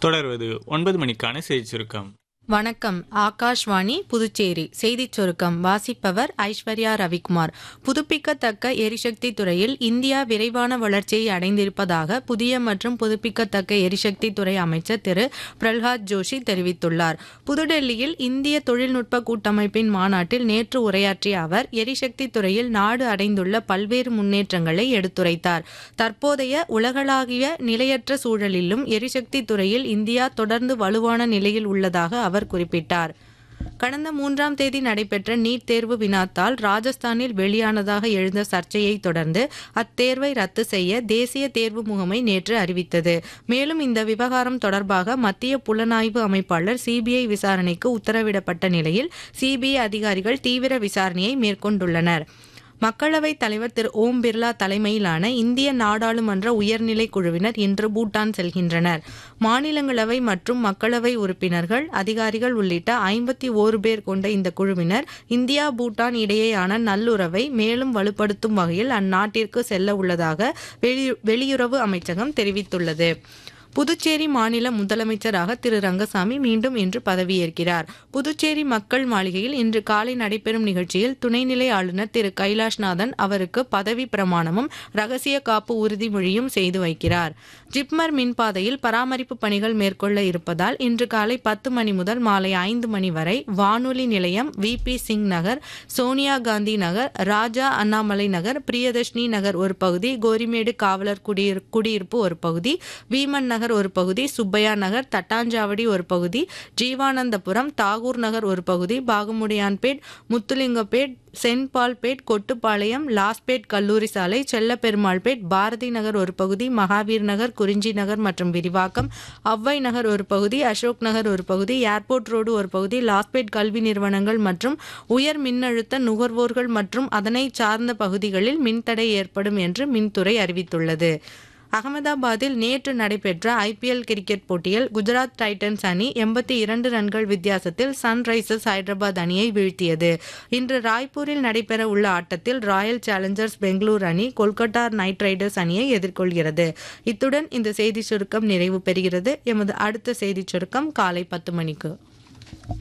தொடர்வது ஒன்பது மணிக்கான செய்தி சுருக்கம் வணக்கம் ஆகாஷ்வாணி புதுச்சேரி செய்திச் சுருக்கம் வாசிப்பவர் ஐஸ்வர்யா ரவிக்குமார் புதுப்பிக்கத்தக்க எரிசக்தி துறையில் இந்தியா விரைவான வளர்ச்சியை அடைந்திருப்பதாக புதிய மற்றும் புதுப்பிக்கத்தக்க எரிசக்தி துறை அமைச்சர் திரு பிரல்ஹாத் ஜோஷி தெரிவித்துள்ளார் புதுடெல்லியில் இந்திய தொழில்நுட்ப கூட்டமைப்பின் மாநாட்டில் நேற்று உரையாற்றிய அவர் எரிசக்தி துறையில் நாடு அடைந்துள்ள பல்வேறு முன்னேற்றங்களை எடுத்துரைத்தார் தற்போதைய உலகளாவிய நிலையற்ற சூழலிலும் எரிசக்தி துறையில் இந்தியா தொடர்ந்து வலுவான நிலையில் உள்ளதாக அவர் குறிப்பிட்டார் கடந்த மூன்றாம் தேதி நடைபெற்ற நீட் தேர்வு வினாத்தால் ராஜஸ்தானில் வெளியானதாக எழுந்த சர்ச்சையை தொடர்ந்து அத்தேர்வை ரத்து செய்ய தேசிய தேர்வு முகமை நேற்று அறிவித்தது மேலும் இந்த விவகாரம் தொடர்பாக மத்திய புலனாய்வு அமைப்பாளர் சிபிஐ விசாரணைக்கு உத்தரவிடப்பட்ட நிலையில் சிபிஐ அதிகாரிகள் தீவிர விசாரணையை மேற்கொண்டுள்ளனர் மக்களவைத் தலைவர் திரு ஓம் பிர்லா தலைமையிலான இந்திய நாடாளுமன்ற உயர்நிலை குழுவினர் இன்று பூட்டான் செல்கின்றனர் மாநிலங்களவை மற்றும் மக்களவை உறுப்பினர்கள் அதிகாரிகள் உள்ளிட்ட ஐம்பத்தி ஓரு பேர் கொண்ட இந்த குழுவினர் இந்தியா பூட்டான் இடையேயான நல்லுறவை மேலும் வலுப்படுத்தும் வகையில் அந்நாட்டிற்கு செல்ல உள்ளதாக வெளி வெளியுறவு அமைச்சகம் தெரிவித்துள்ளது புதுச்சேரி மாநில முதலமைச்சராக திரு ரங்கசாமி மீண்டும் இன்று பதவியேற்கிறார் புதுச்சேரி மக்கள் மாளிகையில் இன்று காலை நடைபெறும் நிகழ்ச்சியில் துணைநிலை ஆளுநர் திரு கைலாஷ்நாதன் அவருக்கு பதவி பிரமாணமும் ரகசிய காப்பு உறுதிமொழியும் செய்து வைக்கிறார் ஜிப்மர் மின்பாதையில் பராமரிப்பு பணிகள் மேற்கொள்ள இருப்பதால் இன்று காலை பத்து மணி முதல் மாலை ஐந்து மணி வரை வானொலி நிலையம் வி பி சிங் நகர் சோனியா காந்தி நகர் ராஜா அண்ணாமலை நகர் பிரியதர்ஷினி நகர் ஒரு பகுதி கோரிமேடு காவலர் குடியிரு குடியிருப்பு ஒரு பகுதி வீமன் நகர் ஒரு பகுதி சுப்பையா நகர் தட்டாஞ்சாவடி ஒரு பகுதி ஜீவானந்தபுரம் தாகூர் நகர் ஒரு பகுதி பாகமுடியான்பேட் முத்துலிங்கப்பேட் சென்ட் பால்பேட் கொட்டுப்பாளையம் லாஸ்பேட் கல்லூரி சாலை செல்லப்பெருமாள்பேட் பாரதி நகர் ஒரு பகுதி மகாவீர் நகர் குறிஞ்சி நகர் மற்றும் விரிவாக்கம் அவ்வை நகர் ஒரு பகுதி அசோக் நகர் ஒரு பகுதி ஏர்போர்ட் ரோடு ஒரு பகுதி லாஸ்பேட் கல்வி நிறுவனங்கள் மற்றும் உயர் மின்னழுத்த நுகர்வோர்கள் மற்றும் அதனை சார்ந்த பகுதிகளில் மின்தடை ஏற்படும் என்று மின்துறை அறிவித்துள்ளது அகமதாபாத்தில் நேற்று நடைபெற்ற ஐபிஎல் கிரிக்கெட் போட்டியில் குஜராத் டைட்டன்ஸ் அணி எண்பத்தி இரண்டு ரன்கள் வித்தியாசத்தில் சன்ரைசர்ஸ் ஹைதராபாத் அணியை வீழ்த்தியது இன்று ராய்ப்பூரில் நடைபெற உள்ள ஆட்டத்தில் ராயல் சேலஞ்சர்ஸ் பெங்களூர் அணி கொல்கத்தா நைட் ரைடர்ஸ் அணியை எதிர்கொள்கிறது இத்துடன் இந்த செய்தி சுருக்கம் நிறைவு பெறுகிறது எமது அடுத்த செய்தி சுருக்கம் காலை பத்து மணிக்கு